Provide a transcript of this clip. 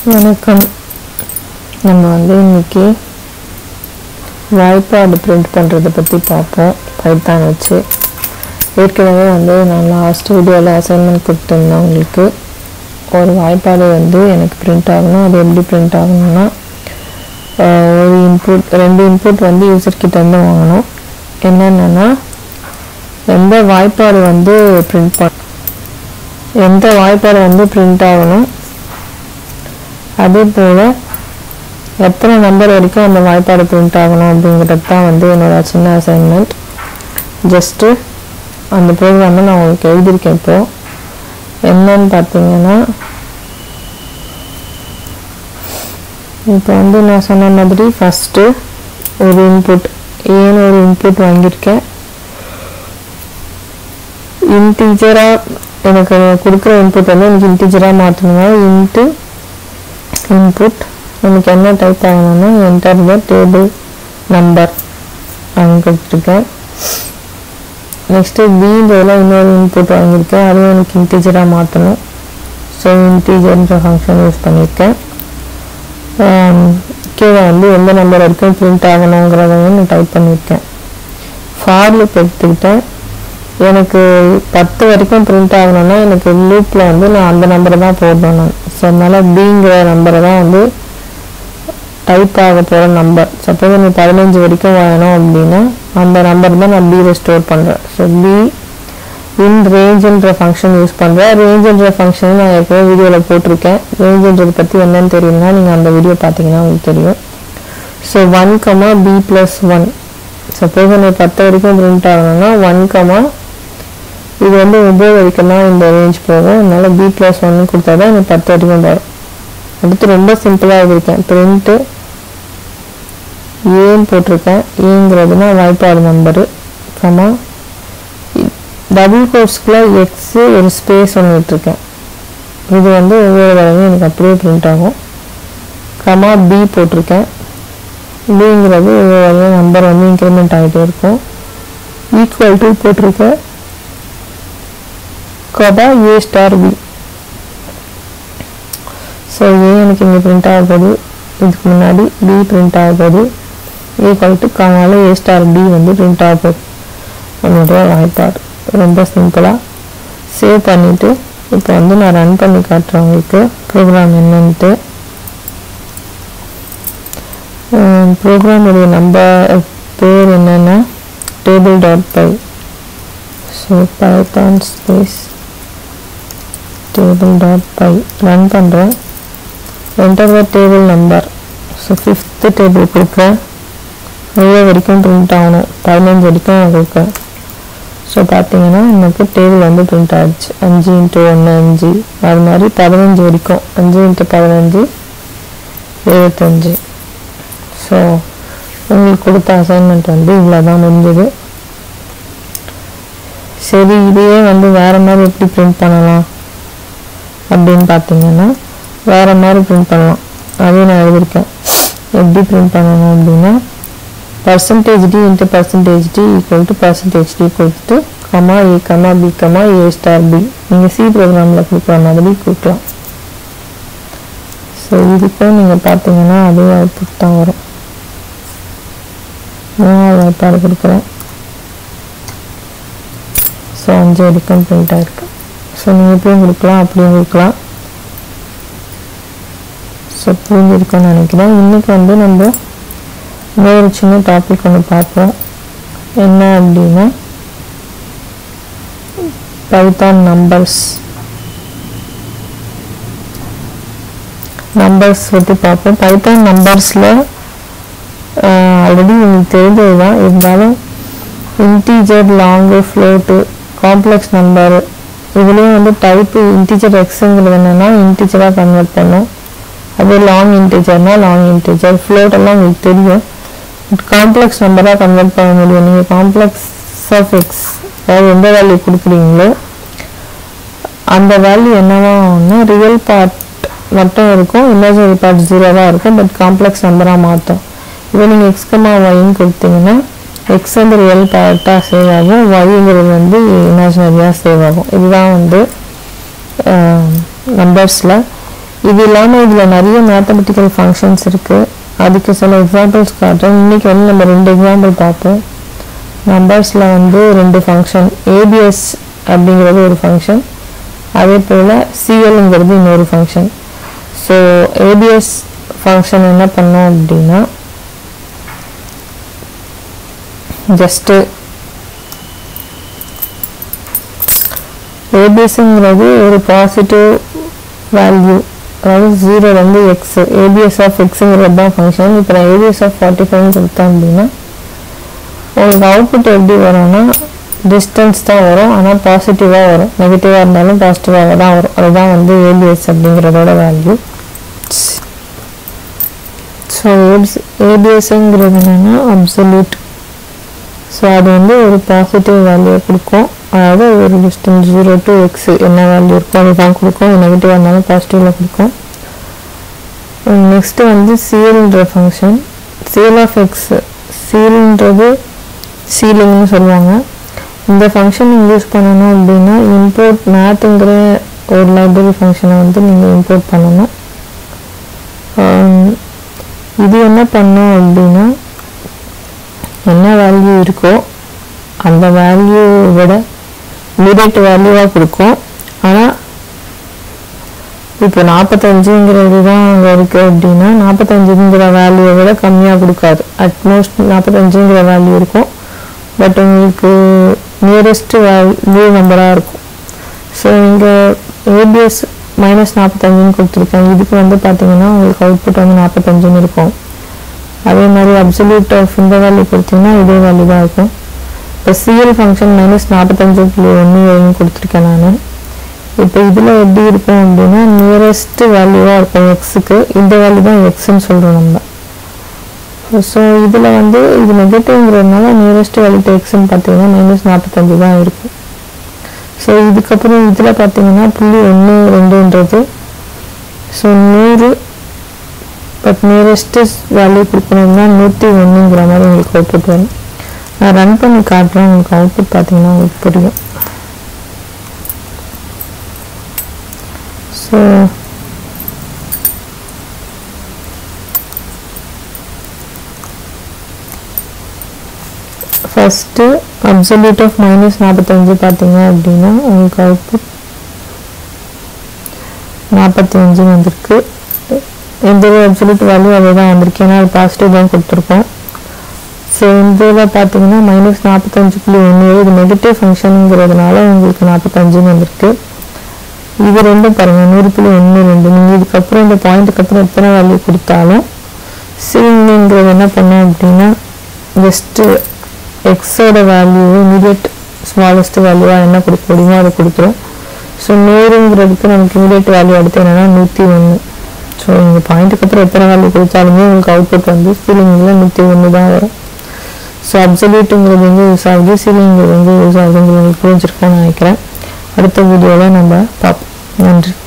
வணக்கம் நம்ம வந்து இன்னைக்கு வாய்ப்பாடு பிரிண்ட் பண்ணுறதை பற்றி பார்ப்போம் பைத்தான் வச்சு ஏற்கனவே வந்து நான் லாஸ்ட் வீடியோவில் அசைன்மெண்ட் கொடுத்துருந்தேன் உங்களுக்கு ஒரு வாய்ப்பாடு வந்து எனக்கு பிரிண்ட் ஆகணும் அது எப்படி பிரிண்ட் ஆகணும்னா ஆஹ், ஒரு இன்புட் ரெண்டு இன்புட் வந்து யூசர் கிட்ட இருந்து வாங்கணும் என்னென்னா எந்த வாய்ப்பாடு வந்து பிரிண்ட் பண்ண எந்த வாய்ப்பாடு வந்து பிரிண்ட் ஆகணும் அதே போல் எத்தனை நம்பர் வரைக்கும் அந்த வாய்ப்பாடு பிரிண்ட் ஆகணும் அப்படிங்கிறது தான் வந்து என்னோட சின்ன அசைன்மெண்ட் ஜஸ்ட்டு அந்த ப்ரோக்ராமை நான் உங்களுக்கு எழுதியிருக்கேன் இப்போ என்னன்னு பார்த்தீங்கன்னா இப்போ வந்து நான் சொன்ன மாதிரி ஃபஸ்ட்டு ஒரு இன்புட் ஏன்னு ஒரு இன்புட் வாங்கியிருக்கேன் இன்டீஜராக எனக்கு கொடுக்குற இன்புட் வந்து எனக்கு இன்டீஜராக மாற்றணுங்க இன்ட்டு இன்புட் நமக்கு என்ன டைப் ஆகணும்னா என்டர் த டேபிள் நம்பர் அவங்க கொடுத்துருக்கேன் நெக்ஸ்ட்டு பின்றதில் இன்னொரு இன்புட் வாங்கியிருக்கேன் அதுவும் எனக்கு இன்டீஜராக மாற்றணும் ஸோ இன்டீஜர்ன்ற ஃபங்க்ஷன் யூஸ் பண்ணியிருக்கேன் ஆம், கீழே வந்து எந்த நம்பர் வரைக்கும் பிரிண்ட் ஆகணுங்கிறத வந்து நான் டைப் பண்ணியிருக்கேன் ஃபார் லூப் எடுத்துக்கிட்டேன் எனக்கு பத்து வரைக்கும் பிரிண்ட் ஆகணும்னா எனக்கு லூப்பில் வந்து நான் அந்த நம்பரை தான் போடணும் நான் ஸோ அதனால் பிங்கிற நம்பரை தான் வந்து டைப் ஆக போகிற நம்பர் சப்போஸ் எனக்கு பதினஞ்சு வரைக்கும் வேணும் அப்படின்னா அந்த நம்பர் தான் நான் பியில் ஸ்டோர் பண்ணுறேன் ஸோ பி இன் ரேஞ்சுன்ற ஃபங்க்ஷன் யூஸ் பண்ணுறேன் ரேஞ்சுன்ற ஃபங்க்ஷன் நான் ஏற்கனவே வீடியோவில் போட்டிருக்கேன் ரேஞ்சுன்றது பற்றி என்னன்னு தெரியும்னா நீங்கள் அந்த வீடியோ பார்த்தீங்கன்னா உங்களுக்கு தெரியும் so one comma B plus one suppose எனக்கு பத்து வரைக்கும் பிரிண்ட் ஆகணும்னா ஒன் கமா இது வந்து ஒம்பது வரைக்கும் தான் இந்த ரேஞ்ச் போகும் அதனால பி ப்ளஸ் ஒன்னு கொடுத்தா தான் எனக்கு பத்து வரைக்கும் வரும் அடுத்து ரொம்ப சிம்பிளாக எழுதியிருக்கேன் பிரிண்ட்டு ஏன்னு போட்டிருக்கேன் ஏங்கிறதுனா வாய்ப்பாடு நம்பரு கமா டபுள் கோர்ஸ்க்குள்ள எக்ஸு ஒரு ஸ்பேஸ் ஒன்று விட்டுருக்கேன் இது வந்து ஒவ்வொரு தடவையும் எனக்கு அப்படியே பிரிண்ட் ஆகும் கமா பி போட்டிருக்கேன் பிங்கிறது ஒவ்வொரு நம்பர் வந்து இன்க்ரிமெண்ட் ஆகிட்டே இருக்கும் ஈக்குவல் டு போட்டிருக்கேன் comma A star B so ஏ எனக்கு இங்கே பிரிண்ட் ஆக போகுது இதுக்கு முன்னாடி பி பிரிண்ட் ஆக போகுது ஈக்குவல் டு கமால ஏ ஸ்டார் பி வந்து பிரிண்ட் ஆக போகுது என்னுடைய வாய்ப்பாடு ரொம்ப சிம்பிளாக சேவ் பண்ணிவிட்டு இப்போ வந்து நான் ரன் பண்ணி காட்டுறேன் உங்களுக்கு ப்ரோக்ராம் என்னன்ட்டு ப்ரோக்ராமுடைய நம்பர் பேர் என்னென்னா table dot py so python space table dot py run பண்ணுறேன் enter the table number so fifth table கொடுக்குறேன் ஏழு வரைக்கும் பிரிண்ட் ஆகணும் பதினஞ்சு வரைக்கும் நான் கொடுக்குறேன் ஸோ பார்த்தீங்கன்னா எனக்கு டேபிள் வந்து பிரிண்ட் ஆகிடுச்சு அஞ்சு இன்ட்டு ஒன்று அஞ்சு அது மாதிரி பதினஞ்சு வரைக்கும் அஞ்சு இன்ட்டு பதினஞ்சு எழுபத்தஞ்சு ஸோ உங்களுக்கு கொடுத்த அசைன்மெண்ட் வந்து இவ்வளோ தான் முடிஞ்சது சரி இதையே வந்து வேறு மாதிரி எப்படி பிரிண்ட் பண்ணலாம் அப்படின்னு பார்த்தீங்கன்னா வேறு மாதிரி பிரிண்ட் பண்ணலாம் அதையும் நான் எழுதியிருக்கேன் எப்படி பிரிண்ட் பண்ணணும் அப்படின்னா percentage d into percentage d equal to percentage d கொடுத்துட்டு comma A comma B comma A star B நீங்கள் சி ப்ரோக்ராமில் கொடுக்குற மாதிரி கொடுக்கலாம் ஸோ இதுக்கும் நீங்கள் பார்த்தீங்கன்னா அதே அவுட்புட் தான் வரும் மூணாவது வாய்ப்பாடு கொடுக்குறேன் ஸோ அஞ்சு வரைக்கும் பிரிண்ட் ஆகிருக்கு ஸோ நீங்கள் எப்படியும் கொடுக்கலாம் அப்படியும் கொடுக்கலாம் ஸோ புரிஞ்சிருக்கும்னு நினைக்கிறேன் இன்றைக்கி வந்து நம்ம இன்னொரு சின்ன டாபிக் ஒன்று பார்ப்போம் என்ன அப்படின்னா பைத்தான் நம்பர்ஸ் நம்பர்ஸ் பற்றி பார்ப்போம் பைத்தான் நம்பர்ஸில் ஆல்ரெடி உங்களுக்கு தெரிஞ்சது தான் இருந்தாலும் integer long float complex number இதுலேயும் வந்து டைப்பு இன்டீஜர் எக்ஸுங்கிறது என்னென்னா இன்டீஜராக கன்வெர்ட் பண்ணும் அது லாங் இன்டீஜர்னால் லாங் இன்டீஜர் ஃப்ளோட் எல்லாம் உங்களுக்கு தெரியும் காம்ப்ளெக்ஸ் நம்பராக கன்வெர்ட் பண்ண முடியும் நீங்கள் காம்ப்ளெக்ஸ் ஆஃப் எக்ஸ் அதாவது எந்த வேல்யூ கொடுக்குறீங்களோ அந்த வேல்யூ என்னவா ஆகும்னா ரியல் பார்ட் மட்டும் இருக்கும் இமேஜினரி பார்ட் ஜீரோவாக இருக்கும் பட் காம்ப்ளெக்ஸ் நம்பராக மாற்றும் இப்போ நீங்கள் எக்ஸ்கமா ஒய்ன்னு கொடுத்தீங்கன்னா எக்ஸ் வந்து ரியல் பார்ட்டாக சேவ் ஆகும் ஒய்ங்கிறது வந்து இமேஜினரியாக சேவ் ஆகும் இதுதான் வந்து நம்பர்ஸில் இது இல்லாமல் இதில் நிறைய மேத்தமெட்டிக்கல் ஃபங்க்ஷன்ஸ் இருக்குது அதுக்கு சில எக்ஸாம்பிள்ஸ் காட்டுறேன் இன்றைக்கி வந்து நம்ம ரெண்டு எக்ஸாம்பிள் பார்ப்போம் நம்பர்ஸில் வந்து ரெண்டு ஃபங்க்ஷன் ஏபிஎஸ் அப்படிங்கிறது ஒரு ஃபங்க்ஷன் அதே போல் சிஎல்ங்கிறது இன்னொரு ஃபங்க்ஷன் ஸோ ஏபிஎஸ் ஃபங்க்ஷன் என்ன பண்ணோம் அப்படின்னா ஜஸ்ட்டு ஏபிஎஸ்ங்கிறது ஒரு பாசிட்டிவ் வேல்யூ அதாவது ஜீரோ வந்து எக்ஸ் ஏபிஎஸ் ஆஃப் எக்ஸுங்கிறது தான் ஃபங்க்ஷன் இப்போ நான் ஏபிஎஸ் ஆஃப் ஃபார்ட்டி ஃபைவ் கொடுத்தேன் அப்படின்னா உங்களுக்கு அவுட்புட் எப்படி வரும்னா டிஸ்டன்ஸ் தான் வரும் ஆனால் பாசிட்டிவாக வரும் நெகட்டிவாக இருந்தாலும் பாசிட்டிவாக தான் வரும் அதுதான் வந்து ஏபிஎஸ் அப்படிங்கிறதோட வேல்யூ ஸோ ஏபிஎஸ் ஏபிஎஸ்ங்கிறது என்னென்னா அப்சல்யூட் ஸோ அது வந்து ஒரு பாசிட்டிவ் வேல்யூ கொடுக்கும் அதாவது ஒரு டிஸ்டன்ஸ் ஜீரோ டு எக்ஸ் என்ன வேல்யூ இருக்கோ அதுதான் கொடுக்கும் நெகட்டிவாக இருந்தாலும் பாசிட்டிவில் கொடுக்கும் நெக்ஸ்ட்டு வந்து சீல்ன்ற ஃபங்க்ஷன் சீல் ஆஃப் எக்ஸ் சீல்ன்றது சீலிங்னு சொல்லுவாங்க இந்த ஃபங்க்ஷன் யூஸ் பண்ணணும் அப்படின்னா இம்போர்ட் மேத்துங்கிற ஒரு லைப்ரரி ஃபங்க்ஷனை வந்து நீங்கள் இம்போர்ட் பண்ணணும் இது என்ன பண்ணும் அப்படின்னா என்ன வேல்யூ இருக்கோ அந்த வேல்யூ விட இமீடியட் வேல்யூவாக கொடுக்கும் ஆனால் இப்போ நாற்பத்தஞ்சுங்கிறது தான் அங்கே இருக்குது அப்படின்னா நாற்பத்தஞ்சுங்கிற வேல்யூவை விட கம்மியாக கொடுக்காது அட்மோஸ்ட் நாற்பத்தஞ்சுங்கிற வேல்யூ இருக்கும் பட் உங்களுக்கு நியரஸ்ட் வேல்யூ நம்பராக இருக்கும் ஸோ இங்கே ஏபிஎஸ் மைனஸ் நாற்பத்தஞ்சுன்னு கொடுத்துருக்கேன் இதுக்கு வந்து பார்த்தீங்கன்னா உங்களுக்கு அவுட்புட் வந்து நாற்பத்தஞ்சுன்னு இருக்கும் அதே மாதிரி அப்சல்யூட் ஆஃப் இந்த வேல்யூ கொடுத்தீங்கன்னா இதே வேல்யூ தான் இருக்கும் இப்போ சிஎல் ஃபங்க்ஷன் மைனஸ் நாற்பத்தஞ்சு புள்ளி ஒன்று ஏழுன்னு கொடுத்துருக்கேன் நான் இப்போ இதில் எப்படி இருக்கும் அப்படின்னா நியரஸ்ட் வேல்யூவாக இருக்கும் எக்ஸுக்கு இந்த வேல்யூ தான் எக்ஸ்ன்னு சொல்கிறோம் நம்ம ஸோ இதில் வந்து இது நெகட்டிவ்ங்கிறதுனால நியரஸ்ட் வேல்யூ டு எக்ஸ்ன்னு பார்த்தீங்கன்னா மைனஸ் நாற்பத்தஞ்சு தான் இருக்கும் ஸோ இதுக்கப்புறம் இதில் பார்த்தீங்கன்னா புள்ளி ஒன்று ரெண்டுன்றது ஸோ நூறு பட் நியரஸ்ட்டு வேல்யூ கொடுக்கணும்னா நூற்றி ஒன்றுங்கிற மாதிரி உங்களுக்கு அவுட்புட் வரும் நான் ரன் பண்ணி காட்டுறேன் உங்களுக்கு அவுட்புட் பார்த்தீங்கன்னா உங்களுக்கு புரியும் so first absolute of minus நாற்பத்தஞ்சு பார்த்தீங்க அப்படின்னா உங்களுக்கு அவுட்புட் நாற்பத்தி அஞ்சு வந்திருக்கு எந்த ஒரு அப்சல்யூட் வேல்யூ அதே தான் வந்திருக்கு ஏன்னா அது பாசிட்டிவ் தான் கொடுத்துருக்கோம் ஸோ இந்த இதில் பார்த்தீங்கன்னா மைனஸ் நாற்பத்தஞ்சு புள்ளி ஒன்று இது நெகட்டிவ் ஃபங்க்ஷனுங்கிறதுனால உங்களுக்கு நாற்பத்தஞ்சுன்னு வந்திருக்கு இது ரெண்டும் பாருங்கள் நூறு புள்ளி ஒன்று ரெண்டு நீங்கள் இதுக்கப்புறம் இந்த பாயிண்ட்டுக்கு அப்புறம் எத்தனை வேல்யூ கொடுத்தாலும் சிங்கிறது என்ன பண்ணோம் அப்படின்னா ஜஸ்ட்டு எக்ஸோட வேல்யூ இமீடியட் ஸ்மாலஸ்ட் வேல்யூவாக என்ன கொடுக்க முடியுமோ அதை கொடுத்துரும் ஸோ நூறுங்கிறதுக்கு நமக்கு இமீடியட் வேல்யூ அடுத்து என்னென்னா நூற்றி ஒன்று ஸோ இந்த பாயிண்ட்டுக்கு அப்புறம் எத்தனை வேல்யூ கொடுத்தாலுமே உங்களுக்கு அவுட்புட் வந்து சீலிங்கில் நூற்றி ஒன்று தான் வரும் ஸோ அப்சல்யூட்டுங்கிறது எங்கே யூஸ் ஆகுது சீலிங்கிறது எங்கே யூஸ் ஆகுதுங்கிறது உங்களுக்கு புரிஞ்சிருக்கோம்னு நினைக்கிறேன் அடுத்த வீடியோவில் நம்ம பார்ப்போம் நன்றி